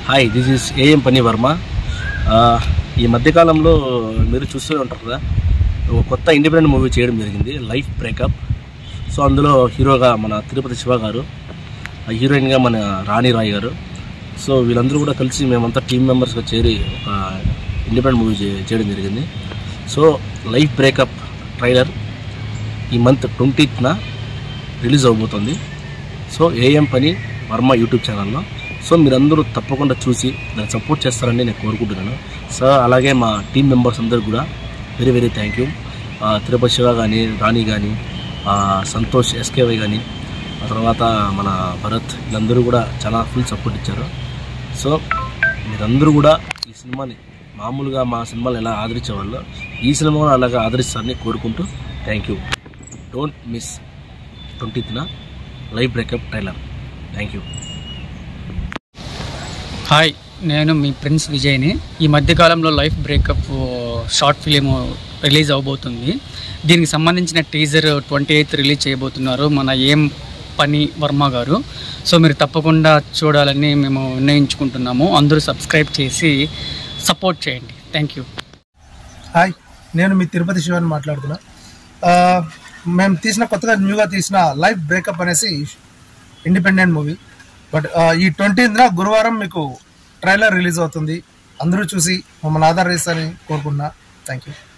hi this is AM Pani Varma ఆ, ఈ మధ్యకాలంలో మీరు చూస్తూనే ఉంటారు కదా ఒక కొత్త ఇండిపెండెంట్ మూవీ చేయడం జరిగింది లైఫ్ బ్రేకప్ సో అందులో హీరోగా మన తిరుపతి శివ గారు ఆ హీరోయిన్గా మన రాణి రాయ్ గారు సో వీళ్ళందరూ కూడా కలిసి మేమంతా టీం మెంబర్స్గా చేరి ఒక ఇండిపెండెంట్ మూవీ చే- చేయడం జరిగింది సో లైఫ్ బ్రేకప్ ట్రైలర్ ఈ మంత్ ట్వంటీత్న రిలీజ్ అవబోతుంది so AM Pani Varma YouTube ఛానల్లో సో మీరందరూ తప్పకుండా చూసి దాన్ని సపోర్ట్ చేస్తారని నేను కోరుకుంటున్నాను సో అలాగే మా టీం మెంబర్స్ అందరూ కూడా very very thank you Tirupati Shiva కానీ రాణి కానీ సంతోష్ ఎస్కేవై కానీ ఆ తర్వాత మన భరత్ వీళ్ళందరూ కూడా చాలా ఫుల్ సపోర్ట్ ఇచ్చారు సో మీరందరూ కూడా ఈ సినిమాని మామూలుగా మా సినిమాలు ఎలా ఆదరించేవాళ్ళు ఈ సినిమా కూడా అలాగా ఆదరిస్తారని కోరుకుంటూ థ్యాంక్ యూ డోంట్ మిస్ ట్వంటీత్న live breakup trailer thank you hi నేను మీ ప్రిన్స్ విజయ్ని ఈ మధ్యకాలంలో life breakup short film release అవబోతుంది దీనికి సంబంధించిన టీజర్ ట్వంటీ ఎయిత్ రిలీజ్ చేయబోతున్నారు మన ఏం పని వర్మ గారు సో మీరు తప్పకుండా చూడాలని మేము నిర్ణయించుకుంటున్నాము అందరూ సబ్స్క్రైబ్ చేసి సపోర్ట్ చేయండి థ్యాంక్ యూ హాయ్ నేను మీ తిరుపతి శివాని మాట్లాడుతున్నా ఆ, మేము తీసిన కొత్తగా న్యూగా తీసిన లైఫ్ బ్రేకప్ అనేసి ఇండిపెండెంట్ మూవీ బట్ ఆ, ఈ ట్వంటీన గురువారం మీకు ట్రైలర్ రిలీజ్ అవుతుంది అందరూ చూసి మమ్మల్ని ఆదరిస్తారని కోరుకుంటున్నా థ్యాంక్ యూ